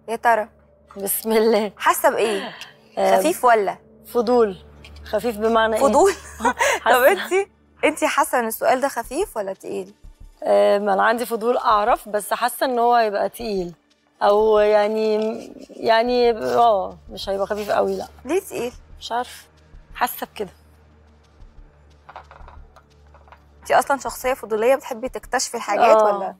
يا ترى بسم الله حاسه بايه آه، خفيف ولا فضول خفيف بمعنى ايه فضول طب حاسة- انت انت حاسه ان السؤال ده خفيف ولا تقيل آه، ما انا عندي فضول اعرف بس حاسه ان هو هيبقى تقيل او يعني يعني اه مش هيبقى خفيف قوي لا ليه تقيل مش عارف حاسه بكده انت اصلا شخصيه فضوليه بتحبي تكتشفي الحاجات آه. ولا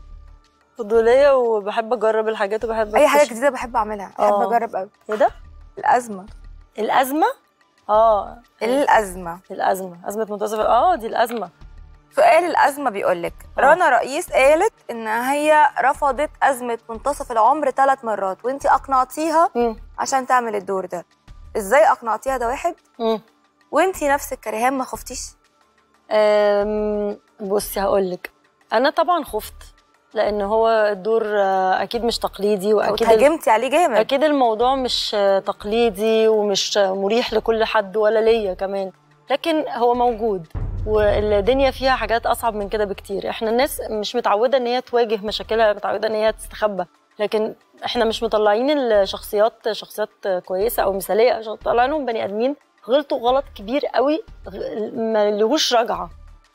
فضوليه وبحب اجرب الحاجات وبحب اي حاجه أكتشف. جديده بحب اعملها بحب آه. اجرب قوي ايه ده الازمه الازمه اه الازمه الازمه ازمه منتصف اه دي الازمه سؤال الازمه بيقول لك آه. رنا رئيس قالت ان هي رفضت ازمه منتصف العمر ثلاث مرات وانت اقنعتيها مم. عشان تعمل الدور ده ازاي اقنعتيها ده واحد مم. وانت نفسك كريهام ما خفتيش أم، بصي هقول لك انا طبعا خفت لان هو الدور آه، اكيد مش تقليدي واكيد ال- وتهاجمتي عليه جامد اكيد الموضوع مش آه، تقليدي ومش آه، مريح لكل حد ولا ليا كمان لكن هو موجود والدنيا فيها حاجات اصعب من كده بكتير احنا الناس مش متعوده ان هي تواجه مشاكلها متعوده ان هي تستخبى لكن احنا مش مطلعين الشخصيات شخصيات كويسه او مثاليه عشان طالعينهم بني ادمين غلطوا غلط كبير قوي غ- ما لهوش رجعه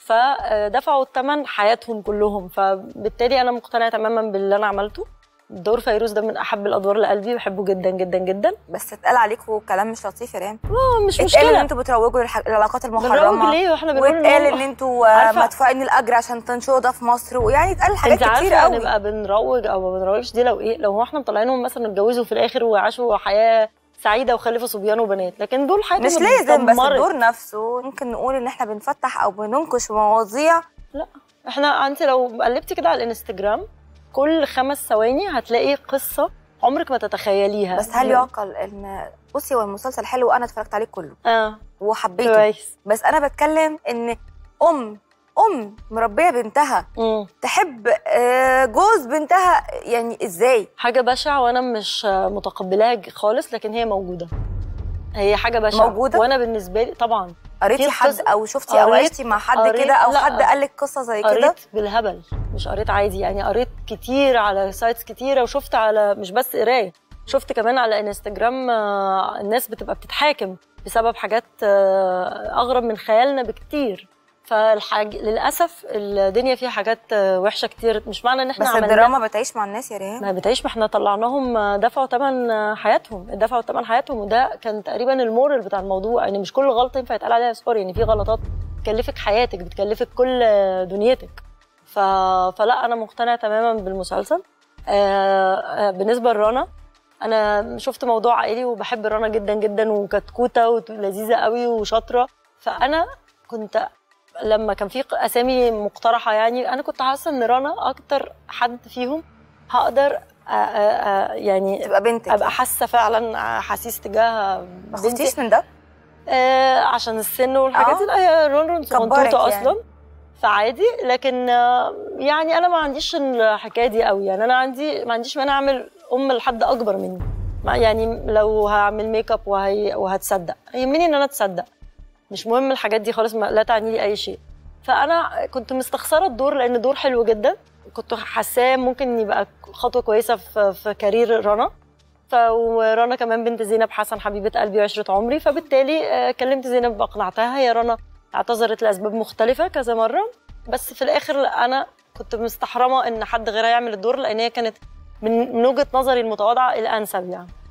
فدفعوا الثمن حياتهم كلهم فبالتالي انا مقتنعه تماما باللي انا عملته دور فيروز ده من احب الادوار لقلبي بحبه جدا جدا جدا بس اتقال عليكم كلام مش لطيف يا ريهام اه مش اتقال ان مشكله انتوا بتروجوا للح- للعلاقات بنروج المحرمه ليه واحنا بنقول واتقال هو- ان انتوا آه، عارفة- مدفوعين الاجر عشان تنشروا ده في مصر ويعني اتقال حاجات انت كتير عارفه قوي نبقى بنروج او ما بنروجش دي لو ايه لو هو احنا مطلعينهم مثلا اتجوزوا في الاخر وعاشوا حياه سعيده وخلفوا صبيان وبنات لكن دول حياتهم مش لازم بس اتدمرت. الدور نفسه ممكن نقول ان احنا بنفتح او بننقش في مواضيع احنا انت لو قلبتي كده على الانستجرام كل خمس ثواني هتلاقي قصه عمرك ما تتخيليها بس هل يعقل ان بصي هو المسلسل حلو وانا اتفرجت عليه كله اه وحبيته كويس بس انا بتكلم ان ام ام مربيه بنتها مم. تحب آه، جوز بنتها يعني ازاي حاجه بشعه وانا مش متقبلاها خالص لكن هي موجوده هي حاجه بشعه موجودة؟ وانا بالنسبه لي طبعا قريتي في حد قصة- او شفتي او قريت- عشتي مع حد قريت- كده او لا. حد قال لك قصه زي كده قريت بالهبل مش قريت عادي يعني قريت كتير على سايتس كتيره وشفت على مش بس قرايه شفت كمان على انستجرام آه، الناس بتبقى بتتحاكم بسبب حاجات آه، اغرب من خيالنا بكتير فالحاج للاسف الدنيا فيها حاجات آه، وحشه كتير مش معنى ان احنا بس عملنا الدراما بتعيش مع الناس يا ريهام ما بتعيش ما احنا طلعناهم آه، دفعوا ثمن حياتهم دفعوا ثمن حياتهم وده كان تقريبا المورال بتاع الموضوع يعني مش كل غلطه ينفع يتقال عليها سوري يعني في غلطات بتكلفك حياتك بتكلفك كل آه، دنيتك ف... فلا انا مقتنعه تماما بالمسلسل آه، آه، بالنسبه لرنا انا شفت موضوع عائلي وبحب رنا جدا جدا وكتكوته ولذيذه قوي وشاطره فانا كنت لما كان في اسامي مقترحه يعني انا كنت حاسه ان رنا اكتر حد فيهم هقدر أ- أ- أ- يعني تبقى بنتك ابقى حاسه فعلا حسيس تجاه ما بنتي خفتيش من ده آه عشان السن والحاجات آه. دي لا هي رون رون كبرك صغنطوطه يعني. اصلا فعادي لكن آه، يعني انا ما عنديش الحكايه دي قوي يعني انا عندي ما عنديش مانع اعمل ام لحد اكبر مني ما- يعني لو هعمل ميك اب وهي وهتصدق يهمني ان انا اتصدق مش مهم الحاجات دي خالص ما لا تعني لي اي شيء فانا كنت مستخسره الدور لان الدور حلو جدا كنت حاساه ممكن يبقى خطوه كويسه في, في كارير رنا ف ورنا كمان بنت زينب حسن حبيبه قلبي وعشره عمري فبالتالي آه، كلمت زينب اقنعتها هي رنا اعتذرت لاسباب مختلفه كذا مره بس في الاخر انا كنت مستحرمه ان حد غيرها يعمل الدور لان هي كانت من من وجهه نظري المتواضعه الانسب يعني